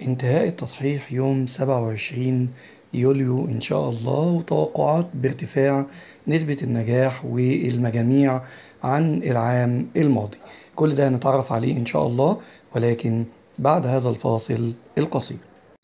انتهاء التصحيح يوم 27 يوليو إن شاء الله وتوقعات بارتفاع نسبة النجاح والمجاميع عن العام الماضي كل ده هنتعرف عليه إن شاء الله ولكن بعد هذا الفاصل القصير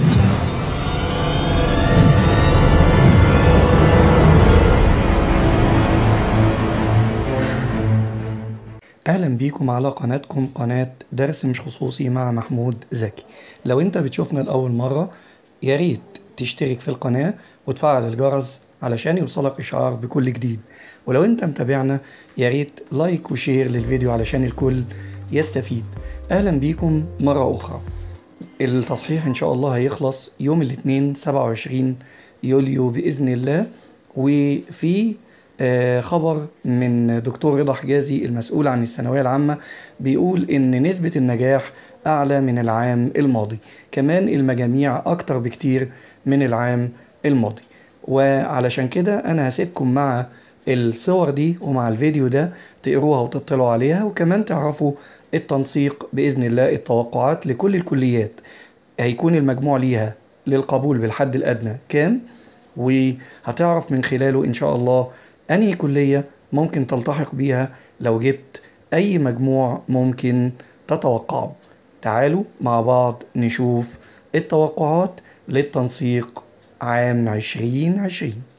اهلا بيكم على قناتكم قناة درس مش خصوصي مع محمود زكي لو انت بتشوفنا لاول مرة يا ريت تشترك في القناة وتفعل الجرس علشان يوصلك اشعار بكل جديد ولو انت متابعنا يا ريت لايك وشير للفيديو علشان الكل يستفيد اهلا بيكم مرة اخرى التصحيح ان شاء الله هيخلص يوم الاثنين 27 يوليو باذن الله وفي آه، خبر من دكتور رضا حجازي المسؤول عن الثانوية العامة بيقول إن نسبة النجاح أعلى من العام الماضي كمان المجاميع أكتر بكتير من العام الماضي وعلشان كده أنا هسيبكم مع الصور دي ومع الفيديو ده تقروها وتطلعوا عليها وكمان تعرفوا التنسيق بإذن الله التوقعات لكل الكليات هيكون المجموع ليها للقبول بالحد الأدنى كام وهتعرف من خلاله إن شاء الله أنهي كلية ممكن تلتحق بيها لو جبت أي مجموع ممكن تتوقعه تعالوا مع بعض نشوف التوقعات للتنسيق عام عشرين عشرين